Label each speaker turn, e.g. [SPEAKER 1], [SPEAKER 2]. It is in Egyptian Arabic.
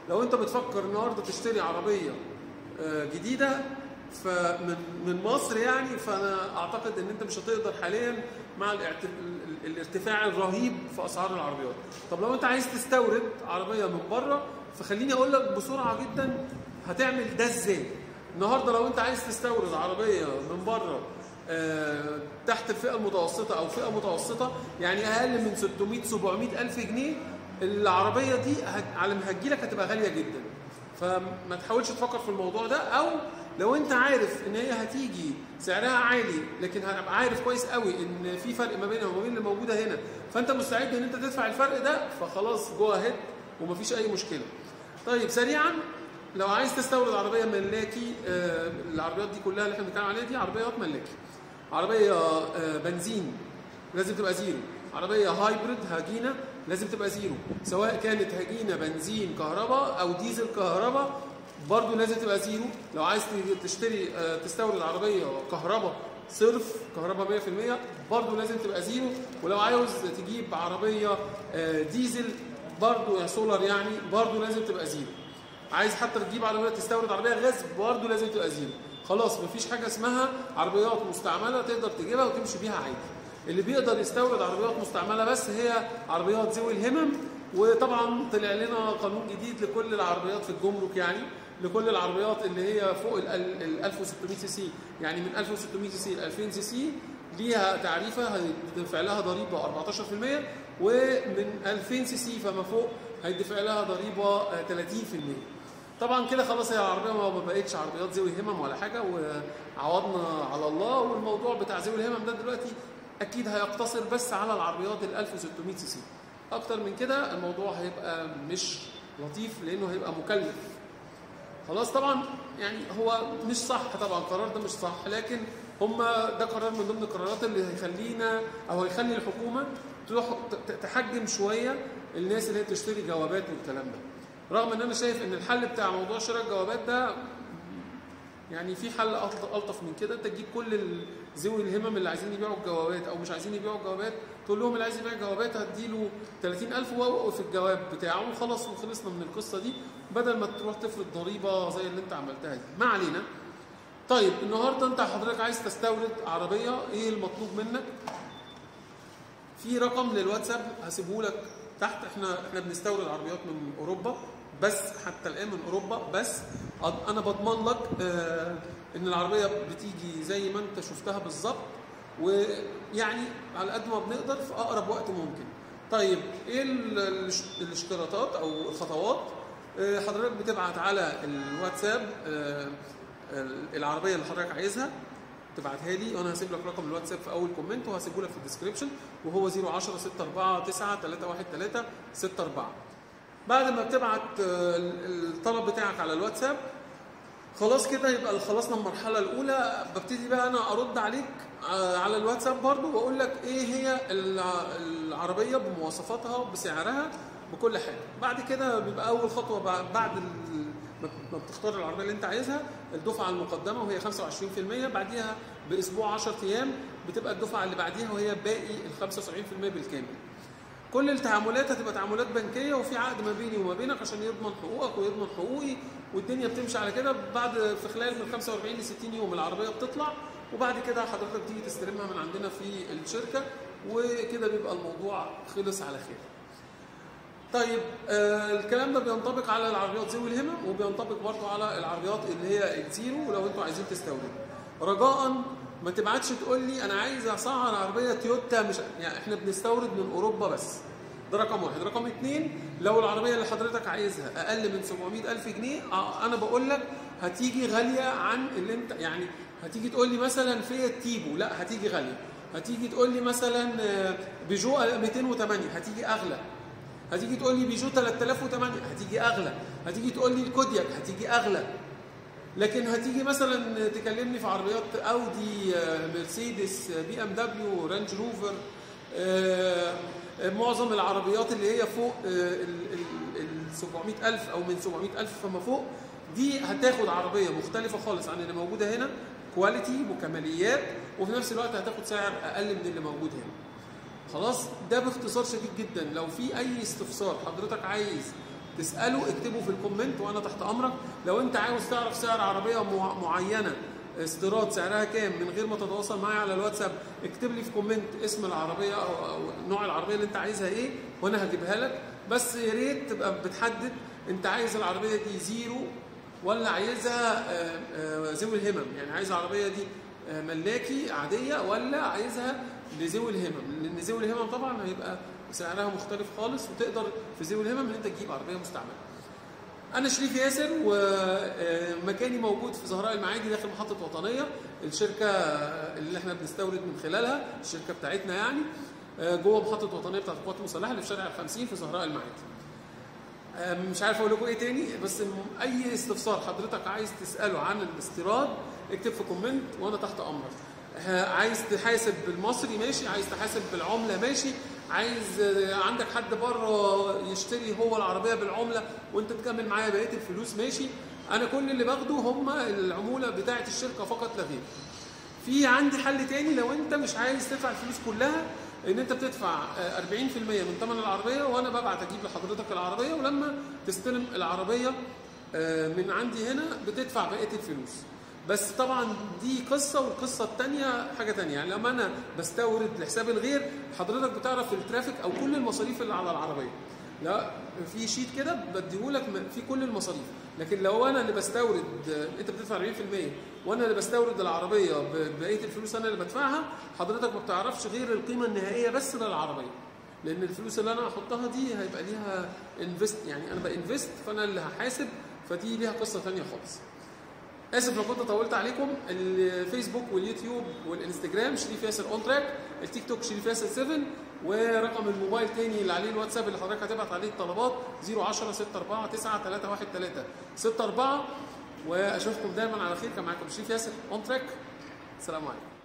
[SPEAKER 1] لو انت بتفكر النهارده تشتري عربيه آه، جديده فمن من مصر يعني فانا اعتقد ان انت مش هتقدر حاليا مع الاعت- ال- ال- الارتفاع الرهيب في اسعار العربيات طب لو انت عايز تستورد عربيه من بره فخليني اقول لك بسرعه جدا هتعمل ده ازاي النهارده لو انت عايز تستورد عربيه من بره آه، تحت الفئه المتوسطه او فئه متوسطه يعني اقل من 600 700 الف جنيه العربيه دي هت- على ما هتجيلك هتبقى غاليه جدا فما تحاولش تفكر في الموضوع ده او لو انت عارف ان هي هتيجي سعرها عالي لكن هتبقى عارف كويس قوي ان في فرق ما بينها وما بين اللي موجوده هنا فانت مستعد ان انت تدفع الفرق ده فخلاص جو اهيد ومفيش اي مشكله طيب سريعا لو عايز تستورد عربيه ملاكي آه، العربيات دي كلها اللي احنا بنتكلم عليها دي عربيات ملاكي عربيه آه، بنزين لازم تبقى زيرو عربيه هايبرد هجينه لازم تبقى زيرو سواء كانت هجينه بنزين كهرباء او ديزل كهرباء برضه لازم تبقى زيرو لو عايز تشتري آه، تستورد عربيه كهرباء صرف كهرباء 100% برضه لازم تبقى زيرو ولو عاوز تجيب عربيه آه، ديزل برضه سولار يعني برضه لازم تبقى زيرو عايز حتى تجيب عربيه تستورد عربيه غاز برضه لازم تبقى زيرو خلاص مفيش حاجه اسمها عربيات مستعمله تقدر تجيبها وتمشي بيها عادي اللي بيقدر يستورد عربيات مستعمله بس هي عربيات ذوي الهمم وطبعا طلع لنا قانون جديد لكل العربيات في الجمرك يعني لكل العربيات اللي هي فوق ال ال 1600 سي سي يعني من 1600 سي سي ل 2000 سي سي ليها تعريفه هيدفع لها ضريبه 14% ومن 2000 سي سي فما فوق هيدفع لها ضريبه آه، 30% طبعا كده خلاص هي العربيه ما بقتش عربيات ذوي همم ولا حاجه وعوضنا على الله والموضوع بتاع ذوي الهمم ده دلوقتي اكيد هيقتصر بس على العربيات ال 1600 سي سي اكتر من كده الموضوع هيبقى مش لطيف لانه هيبقى مكلف خلاص طبعا يعني هو مش صح طبعا القرار ده مش صح لكن هم ده قرار من ضمن القرارات اللي هيخلينا او هيخلي الحكومه تروح ت- تحجم شويه الناس اللي هي بتشتري جوابات والكلام ده رغم ان انا شايف ان الحل بتاع موضوع شراء الجوابات ده يعني في حل ألط- الطف من كده انت تجيب كل ال- ذوي الهمم اللي عايزين يبيعوا الجوابات او مش عايزين يبيعوا الجوابات تقول لهم اللي عايز يبيع جوابات هديله 30000 ووقف الجواب بتاعه وخلاص وخلصنا من القصه دي بدل ما تروح تفرض ضريبه زي اللي انت عملتها دي ما علينا طيب النهارده انت حضرتك عايز تستورد عربيه ايه المطلوب منك في رقم للواتساب هسيبه لك تحت احنا احنا بنستورد عربيات من اوروبا بس حتى الان من اوروبا بس أض- انا بضمن لك اه ان العربيه بتيجي زي ما انت شفتها بالظبط ويعني على قد ما بنقدر في اقرب وقت ممكن طيب ايه ال- الش- الاشتراطات او الخطوات اه حضرتك بتبعت على الواتساب اه العربيه اللي حضرتك عايزها تبعتها لي وانا هسيب لك رقم الواتساب في اول كومنت وهسيبه لك في الديسكربشن وهو 010 649 313 64 بعد ما بتبعت آه، الطلب بتاعك على الواتساب خلاص كده يبقى خلصنا المرحله الاولى ببتدي بقى انا ارد عليك آه، على الواتساب برضو واقول لك ايه هي الع- العربيه بمواصفاتها بسعرها بكل حاجه بعد كده بيبقى اول خطوه بع- بعد ال- ما ما بتختار العربيه اللي انت عايزها الدفعه المقدمه وهي 25% بعديها باسبوع 10 ايام بتبقى الدفعه اللي بعديها وهي باقي ال 75% بالكامل كل التعاملات هتبقى تعاملات بنكيه وفي عقد ما بيني وما بينك عشان يضمن حقوقك ويضمن حقوقي والدنيا بتمشي على كده بعد في خلال من 45 ل 60 يوم العربيه بتطلع وبعد كده حضرتك تيجي تستلمها من عندنا في الشركه وكده بيبقى الموضوع خلص على خير. طيب آه الكلام ده بينطبق على العربيات ذوي الهمم وبينطبق برضه على العربيات اللي هي الزيرو لو انتوا عايزين تستوردوا. رجاء ما تبعتش تقول لي انا عايز اسعر عربيه تويوتا مش يعني احنا بنستورد من اوروبا بس. ده رقم واحد، رقم اثنين لو العربيه اللي حضرتك عايزها اقل من 700 الف جنيه آه، انا بقول لك هتيجي غاليه عن اللي انت يعني هتيجي تقول لي مثلا فيات تيبو لا هتيجي غاليه. هتيجي تقول لي مثلا آه، بيجو 208 هتيجي اغلى. هتيجي تقول لي بيجو 3008 هتيجي اغلى هتيجي تقول لي الكودياك هتيجي اغلى لكن هتيجي مثلا تكلمني في عربيات اودي آه، مرسيدس آه، بي ام دبليو رانج روفر آه، آه، معظم العربيات اللي هي فوق آه، ال ال- ال 700000 او من 700000 فما فوق دي هتاخد عربيه مختلفه خالص عن اللي موجوده هنا كواليتي وكماليات وفي نفس الوقت هتاخد سعر اقل من اللي موجود هنا خلاص ده باختصار شديد جدا لو في اي استفسار حضرتك عايز تساله اكتبه في الكومنت وانا تحت امرك لو انت عاوز تعرف سعر عربيه مع- معينه استيراد سعرها كام من غير ما تتواصل معايا على الواتساب اكتب لي في كومنت اسم العربيه او, أو نوع العربيه اللي انت عايزها ايه وانا هجيبها لك بس يا ريت تبقى بتحدد انت عايز العربيه دي زيرو ولا عايزها آه، آه، ذوي الهمم يعني عايز العربيه دي آه، ملاكي عاديه ولا عايزها لذوي الهمم لان ذوي الهمم طبعا هيبقى سعرها مختلف خالص وتقدر في ذوي الهمم ان انت تجيب عربيه مستعمله انا شريف ياسر ومكاني موجود في زهراء المعادي داخل محطه وطنيه الشركه اللي احنا بنستورد من خلالها الشركه بتاعتنا يعني آه، جوه محطه وطنيه بتاعت القوات المسلحه اللي في شارع الخمسين في زهراء المعادي آه، مش عارف اقول لكم ايه تاني بس م- اي استفسار حضرتك عايز تساله عن الاستيراد اكتب في كومنت وانا تحت امرك آه، عايز تحاسب بالمصري ماشي عايز تحاسب بالعمله ماشي عايز آه، عندك حد بره يشتري هو العربيه بالعمله وانت تكمل معايا بقيه الفلوس ماشي انا كل اللي باخده هم العموله بتاعه الشركه فقط لا غير في عندي حل تاني لو انت مش عايز تدفع الفلوس كلها ان انت بتدفع آه، 40% من ثمن العربيه وانا ببعت اجيب لحضرتك العربيه ولما تستلم العربيه آه، من عندي هنا بتدفع بقيه الفلوس بس طبعا دي قصه والقصه الثانيه حاجه ثانيه يعني لما انا بستورد لحساب الغير حضرتك بتعرف الترافيك او كل المصاريف اللي على العربيه لا في شيت كده بديهولك م- في كل المصاريف لكن لو انا اللي بستورد آه، انت بتدفع 40% وانا اللي بستورد العربيه ب- بقيه الفلوس انا اللي بدفعها حضرتك ما بتعرفش غير القيمه النهائيه بس للعربيه لان الفلوس اللي انا هحطها دي هيبقى ليها انفست يعني انا بانفست فانا اللي هحاسب فدي ليها قصه ثانيه خالص اسف لو كنت طولت عليكم الفيسبوك واليوتيوب والانستجرام شريف ياسر اون تراك التيك توك شريف ياسر 7 ورقم الموبايل تاني اللي عليه الواتساب اللي حضرتك هتبعت عليه الطلبات 010 64 9 313 64 واشوفكم دايما على خير كان معاكم شريف ياسر اون تراك السلام عليكم